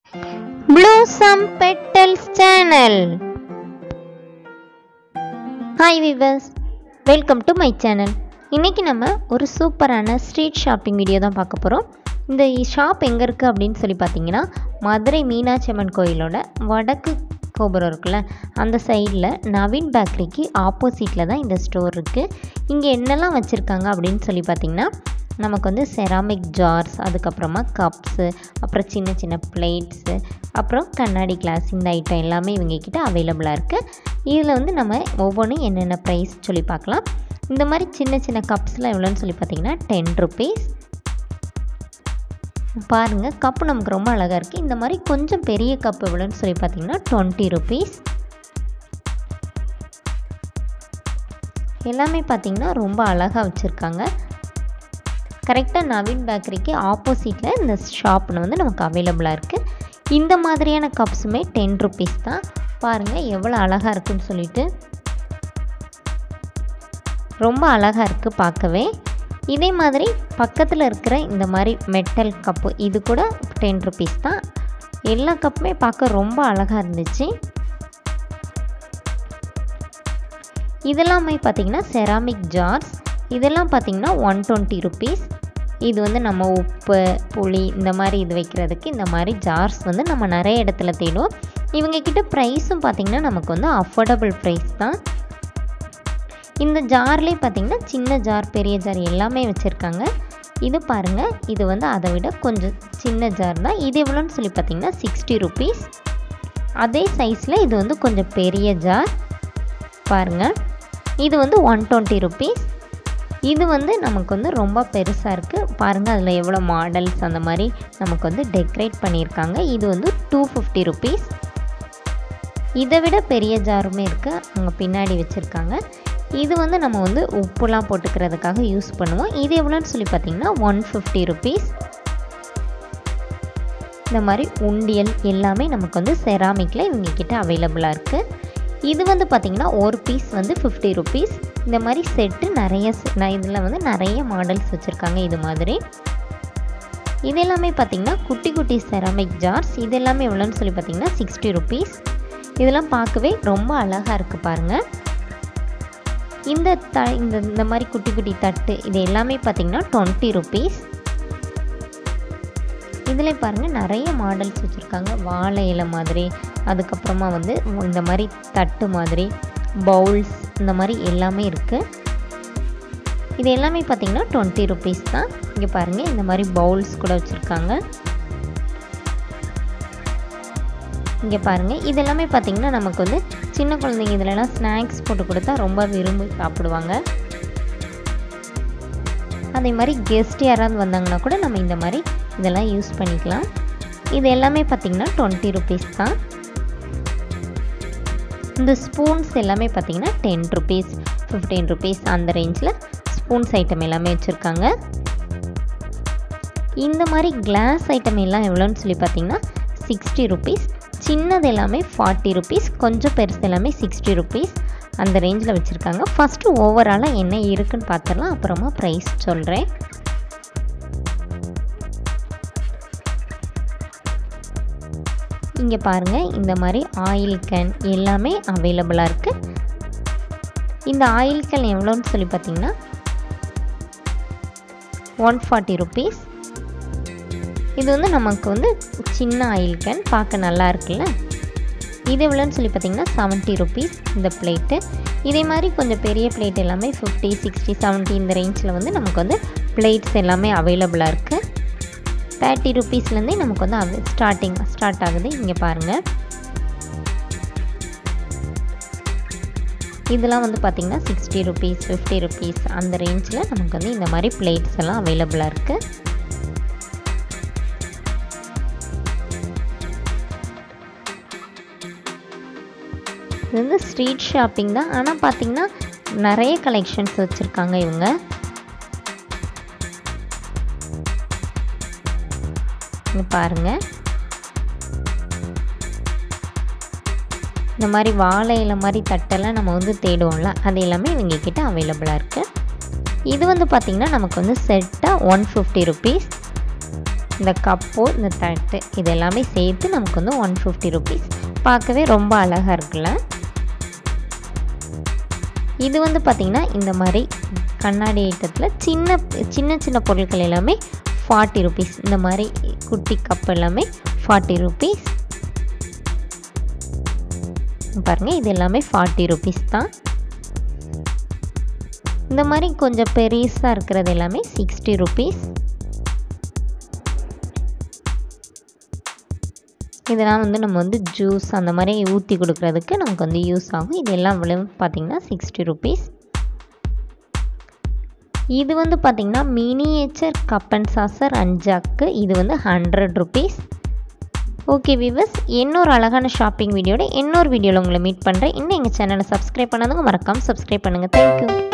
Blossom Petals Channel. Hi viewers welcome to my channel இன்றைக்கி நம்ம ஒரு சூப்பரான ஸ்ட்ரீட் ஷாப்பிங் வீடியோ தான் பார்க்க போகிறோம் இந்த ஷாப் எங்கே இருக்குது அப்படின்னு சொல்லி பார்த்தீங்கன்னா மதுரை மீனாட்சி அம்மன் கோயிலோட வடக்கு கோபுரம் இருக்குல்ல அந்த சைடில் நவீன் பேக்கரிக்கு ஆப்போசிட்டில் தான் இந்த ஸ்டோர் இருக்குது இங்கே என்னெல்லாம் வச்சுருக்காங்க அப்படின்னு சொல்லி பார்த்தீங்கன்னா நமக்கு வந்து செராமிக் ஜார்ஸ் அதுக்கப்புறமா கப்ஸு அப்புறம் சின்ன சின்ன பிளேட்ஸு அப்புறம் கண்ணாடி கிளாஸ் இந்த ஐட்டம் எல்லாமே இவங்க கிட்ட அவைலபிளாக இருக்குது இதில் வந்து நம்ம ஒவ்வொன்றும் என்னென்ன ப்ரைஸ் சொல்லி பார்க்கலாம் இந்த மாதிரி சின்ன சின்ன கப்ஸ்லாம் எவ்வளோன்னு சொல்லி பார்த்தீங்கன்னா டென் ருபீஸ் பாருங்கள் கப்பு நமக்கு ரொம்ப அழகாக இருக்குது இந்த மாதிரி கொஞ்சம் பெரிய கப் எவ்வளோன்னு சொல்லி பார்த்தீங்கன்னா டுவெண்ட்டி ருபீஸ் எல்லாமே பார்த்தீங்கன்னா ரொம்ப அழகாக வச்சுருக்காங்க கரெக்டாக நவீன் பேக்கரிக்கு ஆப்போசிட்டில் இந்த ஷாப்பில் வந்து நமக்கு அவைலபிளாக இருக்குது இந்த மாதிரியான கப்ஸுமே டென் ருபீஸ் தான் பாருங்கள் எவ்வளோ அழகாக இருக்குன்னு சொல்லிட்டு ரொம்ப அழகாக இருக்குது பார்க்கவே இதே மாதிரி பக்கத்தில் இருக்கிற இந்த மாதிரி மெட்டல் கப்பு இது கூட டென் ருபீஸ் தான் எல்லா கப்புமே பார்க்க ரொம்ப அழகாக இருந்துச்சு இதெல்லாமே பார்த்திங்கன்னா செராமிக் ஜார்ஸ் இதெல்லாம் பார்த்திங்கன்னா ஒன் டுவெண்ட்டி ருபீஸ் இது வந்து நம்ம உப்பு புளி இந்த மாதிரி இது வைக்கிறதுக்கு இந்த மாதிரி ஜார்ஸ் வந்து நம்ம நிறைய இடத்துல தேடுவோம் இவங்கக்கிட்ட ப்ரைஸும் பார்த்திங்கன்னா நமக்கு வந்து அஃபோர்டபுள் ப்ரைஸ் தான் இந்த ஜார்லேயே பார்த்திங்கன்னா சின்ன ஜார் பெரிய ஜார் எல்லாமே வச்சுருக்காங்க இது பாருங்கள் இது வந்து அதை விட கொஞ்சம் சின்ன ஜார் தான் இது எவ்வளோன்னு சொல்லி பார்த்திங்கன்னா சிக்ஸ்டி ருபீஸ் அதே சைஸில் இது வந்து கொஞ்சம் பெரிய ஜார் பாருங்கள் இது வந்து ஒன் டுவெண்ட்டி ருபீஸ் இது வந்து நமக்கு வந்து ரொம்ப பெருசாக இருக்குது பாருங்கள் அதில் எவ்வளோ மாடல்ஸ் அந்த மாதிரி நமக்கு வந்து டெக்கரேட் பண்ணியிருக்காங்க இது வந்து டூ ஃபிஃப்டி ருபீஸ் இதை விட பெரிய ஜாருமே இருக்குது அங்கே பின்னாடி வச்சுருக்காங்க இது வந்து நம்ம வந்து உப்புலாம் போட்டுக்கிறதுக்காக யூஸ் பண்ணுவோம் இது எவ்வளோன்னு சொல்லி பார்த்தீங்கன்னா ஒன் ஃபிஃப்டி ருபீஸ் இந்த மாதிரி உண்டியல் எல்லாமே நமக்கு வந்து செராமிக்கில் இவங்கக்கிட்ட அவைலபிளாக இருக்குது இது வந்து பார்த்திங்கன்னா ஒரு பீஸ் வந்து ஃபிஃப்டி ருபீஸ் இந்த மாதிரி செட்டு நிறைய இதில் வந்து நிறைய மாடல்ஸ் வச்சுருக்காங்க இது மாதிரி இது எல்லாமே பார்த்திங்கன்னா குட்டி குட்டி செராமிக் ஜார்ஸ் இது எல்லாமே எவ்வளோன்னு சொல்லி பார்த்திங்கன்னா சிக்ஸ்டி ருபீஸ் இதெல்லாம் பார்க்கவே ரொம்ப அழகாக இருக்குது பாருங்கள் இந்த த இந்த இந்த மாதிரி குட்டி குட்டி தட்டு இது எல்லாமே பார்த்திங்கன்னா டுவெண்ட்டி ருபீஸ் இதில் பாருங்கள் நிறைய மாடல்ஸ் வச்சுருக்காங்க வாழை இலை மாதிரி அதுக்கப்புறமா வந்து இந்த மாதிரி தட்டு மாதிரி பவுல்ஸ் இந்த மாதிரி எல்லாமே இருக்குது இது எல்லாமே பார்த்திங்கன்னா டுவெண்ட்டி ருபீஸ் தான் இங்கே பாருங்கள் இந்த மாதிரி பவுல்ஸ் கூட வச்சுருக்காங்க இங்கே பாருங்கள் இது எல்லாமே பார்த்திங்கன்னா நமக்கு வந்து சின்ன குழந்தைங்க இதிலலாம் ஸ்நாக்ஸ் போட்டு கொடுத்தா ரொம்ப விரும்பி சாப்பிடுவாங்க அதே மாதிரி கெஸ்ட் யாராவது வந்தாங்கன்னா கூட நம்ம இந்த மாதிரி இதெல்லாம் யூஸ் பண்ணிக்கலாம் இது எல்லாமே பார்த்திங்கன்னா டுவெண்ட்டி ருபீஸ் தான் இந்த ஸ்பூன்ஸ் எல்லாமே பார்த்திங்கன்னா டென் ருபீஸ் ஃபிஃப்டீன் ருபீஸ் அந்த ரேஞ்சில் ஸ்பூன்ஸ் ஐட்டம் எல்லாமே வச்சுருக்காங்க இந்த மாதிரி கிளாஸ் ஐட்டம் எல்லாம் எவ்வளோன்னு சொல்லி பார்த்தீங்கன்னா சிக்ஸ்டி ருபீஸ் சின்னது எல்லாமே ஃபார்ட்டி ருபீஸ் கொஞ்சம் பெருசு எல்லாமே சிக்ஸ்டி ருபீஸ் அந்த ரேஞ்சில் வச்சுருக்காங்க ஃபஸ்ட்டு ஓவராலாக என்ன இருக்குன்னு பார்த்துடலாம் அப்புறமா ப்ரைஸ் சொல்கிறேன் இங்கே பாருங்கள் இந்த மாதிரி ஆயில் கேன் எல்லாமே அவைலபிளாக இருக்குது இந்த ஆயில் கேன் எவ்வளோன்னு சொல்லி பார்த்தீங்கன்னா ஒன் ஃபார்ட்டி ருபீஸ் இது வந்து நமக்கு வந்து சின்ன ஆயில் கேன் பார்க்க நல்லா இருக்குல்ல இது எவ்வளோன்னு சொல்லி பார்த்தீங்கன்னா செவன்ட்டி ருபீஸ் இந்த பிளேட்டு இதே மாதிரி கொஞ்சம் பெரிய பிளேட் எல்லாமே ஃபிஃப்டி சிக்ஸ்டி செவன்ட்டி இந்த ரேஞ்சில் வந்து நமக்கு வந்து பிளேட்ஸ் எல்லாமே அவைலபிளாக இருக்குது தேர்ட்டி ருபீஸ்லேருந்தே நமக்கு வந்து அவ ஸ்டார்டிங் ஸ்டார்ட் ஆகுது இங்கே பாருங்கள் இதெல்லாம் வந்து பார்த்திங்கன்னா சிக்ஸ்டி ருபீஸ் ஃபிஃப்டி ருபீஸ் அந்த ரேஞ்சில் நமக்கு வந்து இந்த மாதிரி பிளேட்ஸ் எல்லாம் அவைலபிளாக இருக்குது இது வந்து ஸ்ட்ரீட் ஷாப்பிங் தான் ஆனால் பார்த்திங்கன்னா நிறைய கலெக்ஷன்ஸ் வச்சுருக்காங்க இவங்க இங்கே பாருங்கள் இந்த மாதிரி வாழை இலை மாதிரி தட்டெல்லாம் நம்ம வந்து தேடுவோம்ல அது எல்லாமே இவங்க கிட்ட அவைலபிளாக இருக்குது இது வந்து பார்த்திங்கன்னா நமக்கு வந்து செட்டாக ஒன் ஃபிஃப்டி ருபீஸ் இந்த கப்போ இந்த தட்டு இது எல்லாமே சேர்த்து நமக்கு வந்து ஒன் ஃபிஃப்டி ருபீஸ் பார்க்கவே ரொம்ப அழகாக இருக்குல்ல இது வந்து பார்த்திங்கன்னா இந்த மாதிரி கண்ணாடி ஐட்டத்தில் சின்ன சின்ன சின்ன பொருட்கள் எல்லாமே ஃபார்ட்டி ருபீஸ் இந்த மாதிரி குட்டி கப் எல்லாமே ஃபார்ட்டி ருபீஸ் பாருங்கள் இது எல்லாமே ஃபார்ட்டி ருபீஸ் தான் இந்த மாதிரி கொஞ்சம் பெருசாக இருக்கிறது எல்லாமே சிக்ஸ்டி ருபீஸ் இதெல்லாம் வந்து நம்ம வந்து ஜூஸ் அந்த மாதிரி ஊற்றி கொடுக்குறதுக்கு நமக்கு வந்து யூஸ் ஆகும் இது எல்லாம் விலை பார்த்திங்கன்னா சிக்ஸ்டி ருபீஸ் இது வந்து பார்த்திங்கன்னா மினியேச்சர் கப் அண்ட் சாசர் அஞ்சாக்கு இது வந்து ஹண்ட்ரட் ருபீஸ் ஓகே விவஸ் இன்னொரு அழகான ஷாப்பிங் வீடியோட இன்னொரு வீடியோவில் உங்களை மீட் பண்ணுறேன் இன்னும் எங்கள் சேனலை சப்ஸ்கிரைப் பண்ணாதவங்க மறக்காமல் சப்ஸ்கிரைப் பண்ணுங்கள் தேங்க்யூ